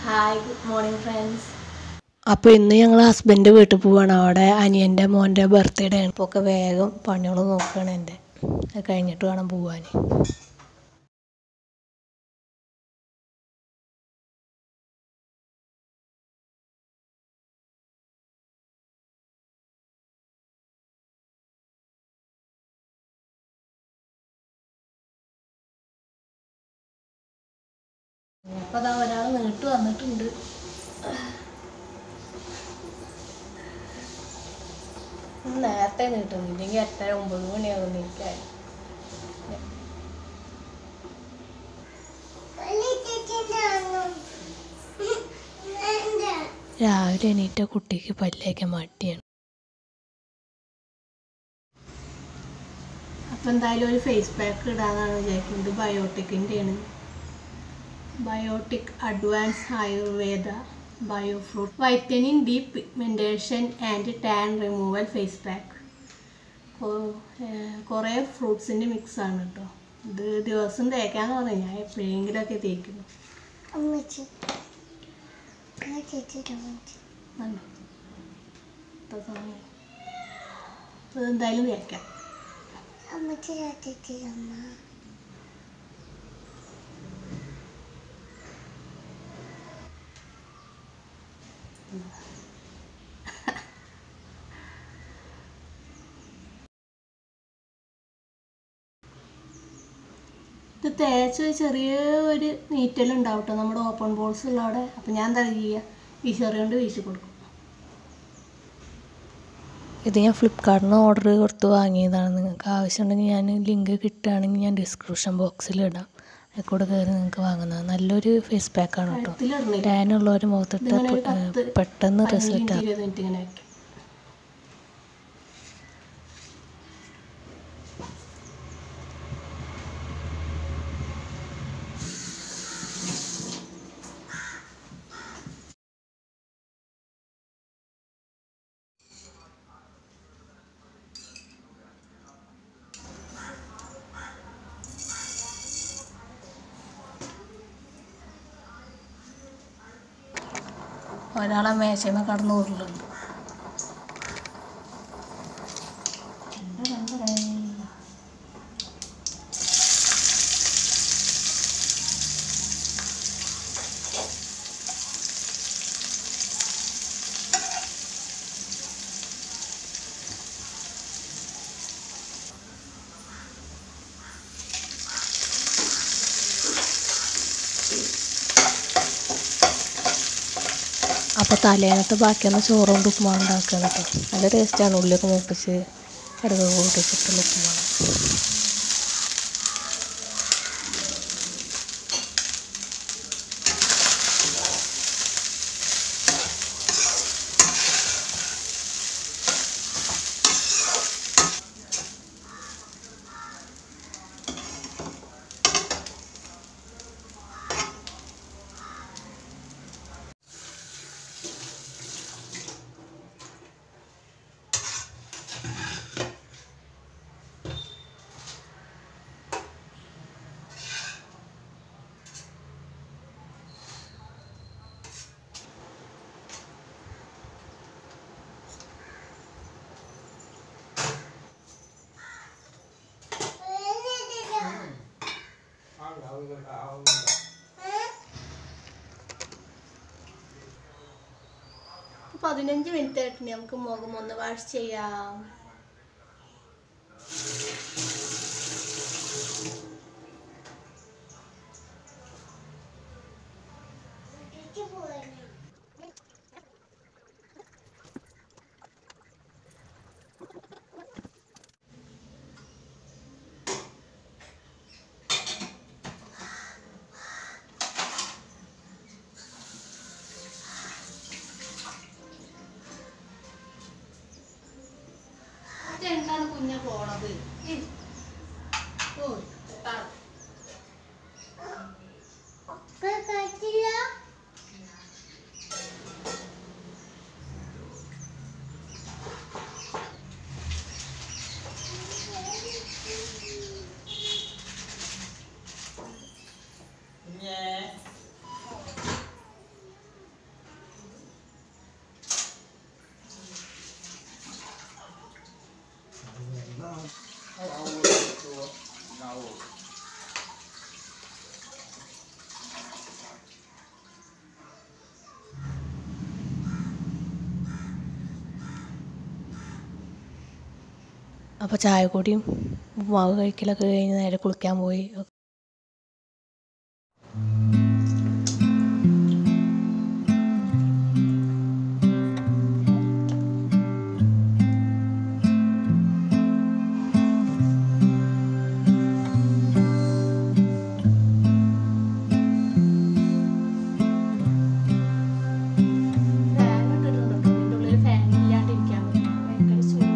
Hi good morning friends അപ്പോൾ ഇന്ന് ഞങ്ങൾ ഹസ്ബൻഡ് വീട്ടിൽ പോവാണ് അവിടെ അനിയൻ്റെ മോൻ്റെ ബർത്ത്ഡേ ആണ് അപ്പോൾ ഒക്കെ വേഗം പണികൾ നോക്കുകയാണ് എൻ്റെ അത് കഴിഞ്ഞിട്ട് വേണം പോവാൻ അപ്പോൾ അതാ ഒരാൾ നീട്ട് വന്നിട്ടുണ്ട് ഇന്ന് നേരത്തെ നീട്ടുന്നു ഇല്ലെങ്കിൽ എട്ടര ഒമ്പത് മണിയാകും നീക്കാൻ രാവിലെ എണീറ്റ കുട്ടിക്ക് പല്ലേക്കാൻ മടിയാണ് അപ്പോൾ എന്തായാലും ഒരു ഫേസ് പാക്ക് ഇടാന്നാണ് വിചാരിക്കുന്നത് ബയോട്ടിക്കിൻ്റെയാണ് Biotique advance Ayurveda bio fruit vitamin D pigmentation and tan removal face pack കുറേ ഫ്രൂട്ട്സിൻ്റെ മിക്സാണ് കേട്ടോ ഇത് ദിവസം തേക്കാന്ന് പറഞ്ഞു ഞാൻ എപ്പോഴെങ്കിലുമൊക്കെ തേക്കുന്നു അമ്മച്ചി ആ ചേച്ചിയുടെ അമ്മച്ചി കണ്ടോ? ഇത്ര സമയം. ഇത് എന്തായാലും തേക്കാം അമ്മച്ചി ആ ചേച്ചിയുടെ അമ്മ ഇത് തേച്ച് ചെറിയ ഒരു നീറ്റലുണ്ടാവും കേട്ടോ നമ്മുടെ ഓപ്പൺ ബോൾസ് ഉള്ളവിടെ അപ്പം ഞാൻ എന്താ ചെയ്യുക വിശറി കൊണ്ട് വീശി കൊടുക്കും ഇത് ഞാൻ ഫ്ലിപ്കാർട്ടിൽ നിന്ന് ഓർഡർ കൊടുത്ത് വാങ്ങിയതാണ് നിങ്ങൾക്ക് ആവശ്യമുണ്ടെങ്കിൽ ഞാൻ ലിങ്ക് കിട്ടുകയാണെങ്കിൽ ഞാൻ ഡിസ്ക്രിപ്ഷൻ ബോക്സിൽ ഇടാം അതിൽ കൂടെ കയറി നിങ്ങൾക്ക് വാങ്ങുന്നത് നല്ലൊരു ഫേസ് പാക്കാണ് കേട്ടോ കഴുത്തിലിടണില്ല ടാനുള്ളവർ മുഖത്തിട്ട് ഇതിങ്ങനെ ഒരു പെ- പത്ത് പെട്ടെന്ന് പതിനഞ്ച് റിസൾട്ട് മിനിറ്റ് ആകും ഇരുപത് മിനിറ്റ് ഇങ്ങനെ വെക്കും ഒരാളെ മേശമ കടന്നു ഉരുളുണ്ട് അപ്പോൾ തലേന്നത്തെ ബാക്കിയുള്ള ചോറ് കൊണ്ട് ഉപ്പുമാവ് ഉണ്ടാക്കുകയാണ് കേട്ടോ നല്ല ടേസ്റ്റാണ് ഉള്ളിയൊക്കെ മൂപ്പിച്ച് കടുക് കൂട്ടിച്ചിട്ടുള്ള ഉപ്പുമാവ് പതിനഞ്ച് മിനിറ്റ് ആയിട്ട് നമുക്ക് മുഖം ഒന്ന് വാഷ് ചെയ്യാം ചേച്ചി പോയിരുന്നു എന്താണ് കുഞ്ഞ പോണത് ഇ- ഓ, ആ. ഒക്കെ കഴിച്ചില്ല അപ്പോൾ ചായ കൂടിയും മാവ് കഴിക്കലൊക്കെ കഴിഞ്ഞ് നേരെ കുളിക്കാൻ പോയി ഫാൻ ഇട്ടിട്ടുണ്ട് കേട്ടോ. ഇതിൻ്റെ ഉള്ളിൽ ഫാൻ ഇല്ലാണ്ടിരിക്കാൻ പറ്റില്ല ഭയങ്കര ചൂടാണ്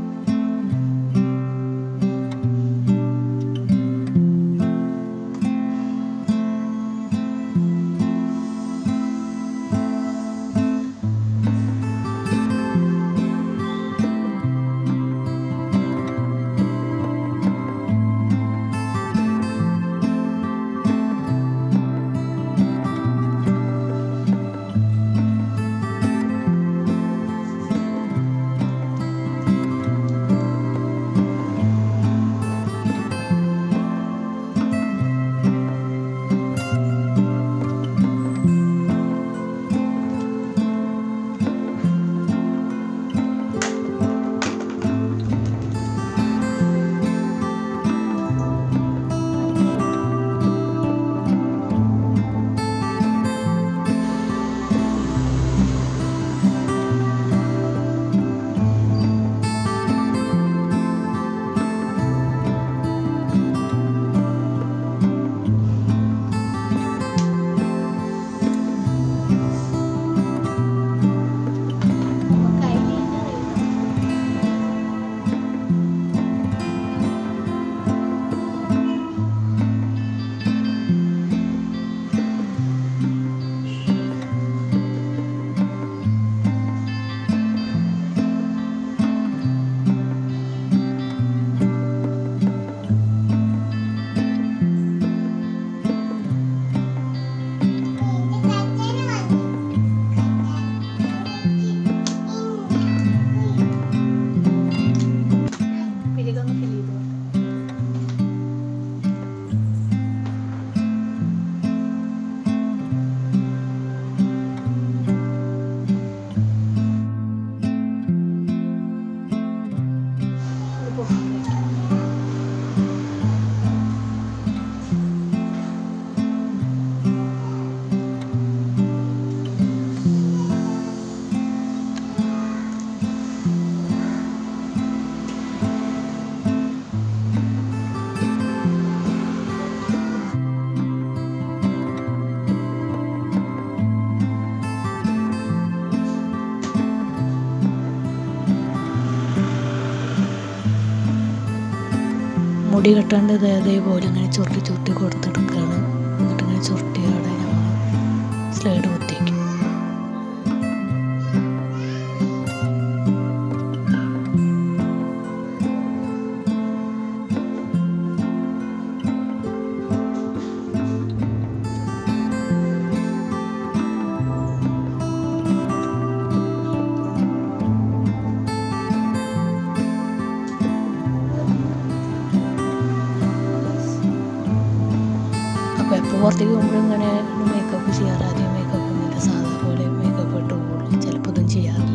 നമുക്ക് അതിലിങ്ങനെ അറിയാം. പിരികൊന്ന് fill ചെയ്ത് കൊടുക്കാം. ഇത് പൊക്കി വെക്കാം. മുടി കെട്ടാണ്ട് ഇതേ അതേപോലെ ഇങ്ങനെ ചുരുട്ടി ചുരുട്ടി കൊടുത്തെടുക്കുകയാണ് എന്നിട്ട് ഇങ്ങനെ ചുരുട്ടി അവിടെ നമ്മൾ സ്ലൈഡ് കുത്തിയേക്കും അപ്പോൾ എപ്പോൾ പുറത്തേക്ക് പോകുമ്പോഴും ഇങ്ങനെ മേക്കപ്പ് ചെയ്യാറ് ആദ്യം മേക്കപ്പ് ഒന്നുമില്ല സാധാ പോലെ മേക്കപ്പ് ഇട്ട് പോകുള്ളൂ ചിലപ്പോൾ ഇതും ചെയ്യാറില്ല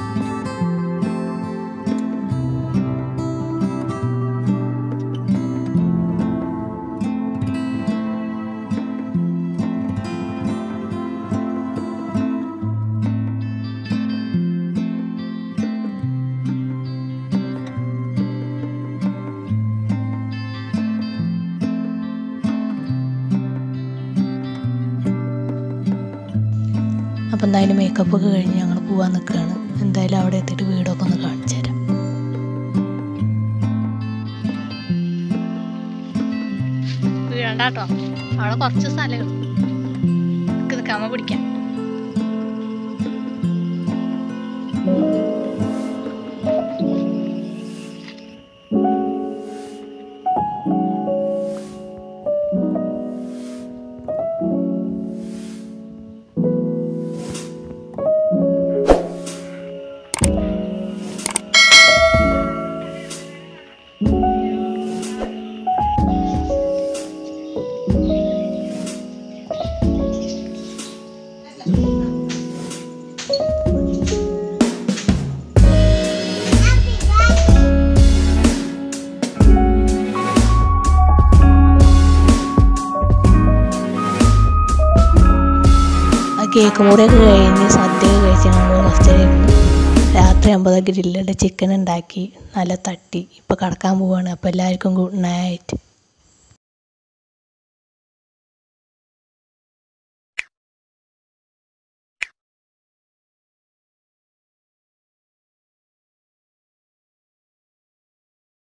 അപ്പോൾ എന്തായാലും മേക്കപ്പ് ഒക്കെ കഴിഞ്ഞ് ഞങ്ങൾ പോകാൻ നിൽക്കുകയാണ് എന്തായാലും അവിടെ എത്തിയിട്ട് വീടൊക്കെ ഒന്ന് കാണിച്ചു തരാം വീഴണ്ട കേട്ടോ അവിടെ കുറച്ച് സ്ഥലമേ ഉള്ളൂ നിൽക്ക് നിൽക്കാമ പിടിക്കാം കേക്ക് മുറിയൊക്കെ കഴിഞ്ഞ് സദ്യയൊക്കെ കഴിച്ച് നമ്മൾ കുറച്ച് നേരം ഇരുന്നു രാത്രി ആകുമ്പോൾ ഗ്രില്ലിൻ്റെ ചിക്കൻ ഉണ്ടാക്കി നല്ല തട്ടി ഇപ്പോൾ കിടക്കാൻ പോവാണ് അപ്പോൾ എല്ലാവർക്കും ഗുഡ് നൈറ്റ്